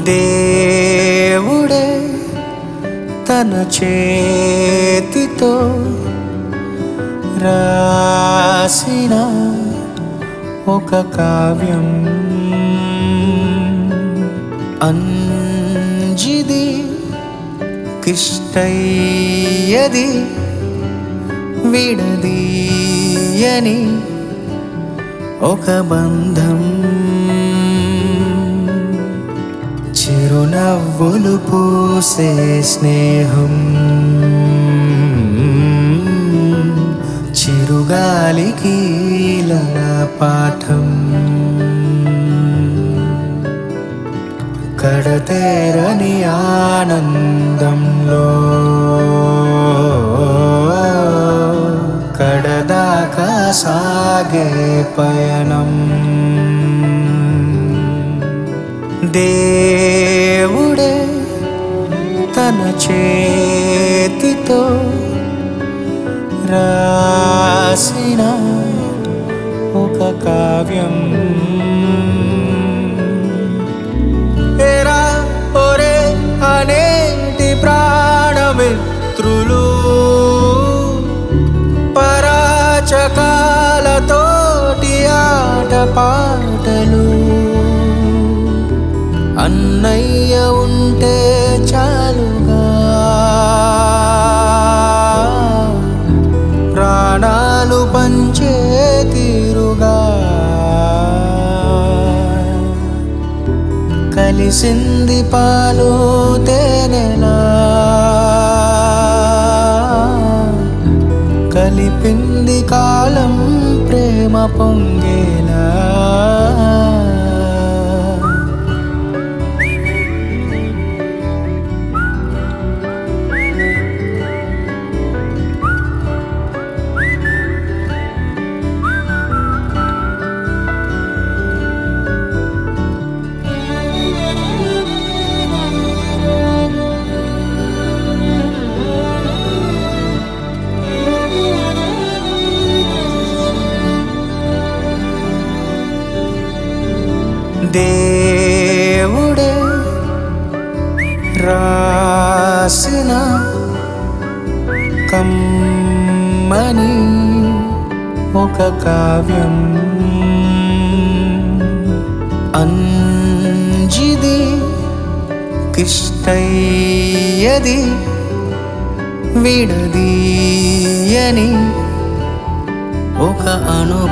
దేవుడే తన చేతితో రాసిన ఒక కావ్యం అంజిది కిష్టయ్యది విడదీయని ఒక బంధం చిరునవ్వులు పూసే స్నేహం చిరుగాలికి లల పాఠం కడతేరని ఆనందంలో కడదాకా సాగే పయనం దేవుడే తన చేతితో రాసిన ఒక కావ్యం ఎరా ఒరే అనేటి ప్రాణమిత్రులు పరాచకాలతోటి ఆట పాటలు అన్నయ్య ఉంటే చాలుగా ప్రాణాలు పంచే తీరుగా కలిసింది పాలు తేనెలా కలిపింది కాలం ప్రేమ పొంగేలా దేవుడే రాసిన కమ్మని ఒక కావ్యం అంజిది కిష్టయ్యది విడదీయని ఒక అను